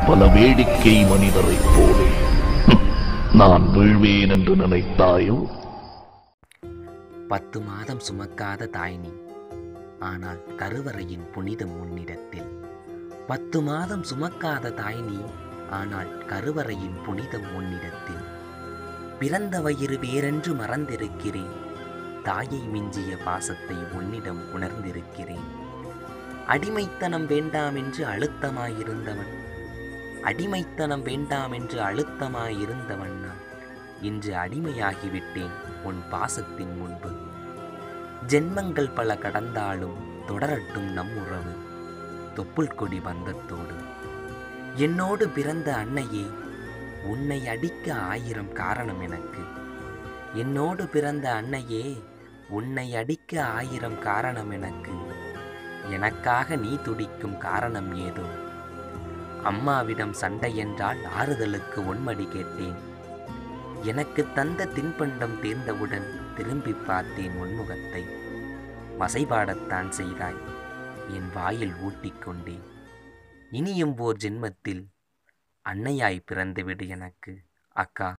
பல வேடிக்கை மனிதரைப் போலே ஹம், நான் வீழ்வேன் என்று நினைத்தாயோ பத்து மாதம் சுமக்காத தாய் நீ ஆனால் கருவறையின் புனிதம் உன்னிடத்தில் பத்து மாதம் சுமக்காத தாய் நீ ஆனால் கருவறையின் புனிதம் உன்னிடத்தில் பிறந்த வயிறு வேறென்று மறந்திருக்கிறேன் தாயை மிஞ்சிய பாசத்தை உன்னிடம் உணர்ந்திருக்கிறேன் அடிமைத்தனம் வேண்டாம் என்று அழுத்தமாயிருந்தவன் அடிமைத்தனம் வேண்டாம் என்று அழுத்தமாயிருந்தவன் நான் இன்று அடிமையாகிவிட்டேன் உன் பாசத்தின் முன்பு ஜென்மங்கள் பல கடந்தாலும் தொடரட்டும் நம் உறவு தொப்புள் கொடி பந்தத்தோடு என்னோடு பிறந்த அன்னையே உன்னை அடிக்க ஆயிரம் காரணம் எனக்கு என்னோடு பிறந்த அன்னையே உன்னை அடிக்க ஆயிரம் காரணம் எனக்கு எனக்காக நீ துடிக்கும் காரணம் ஏதோ அம்மாவிடம் சண்டை என்றால் ஆறுதலுக்கு உன்மடி கேட்டேன் எனக்கு தந்த தின்பண்டம் தீர்ந்தவுடன் திரும்பி பார்த்தேன் உன்முகத்தை வசைபாடத்தான் செய்தாய் என் வாயில் ஊட்டிக்கொண்டேன் இனியும் ஓர் ஜென்மத்தில் அன்னையாய் பிறந்துவிடு எனக்கு அக்கா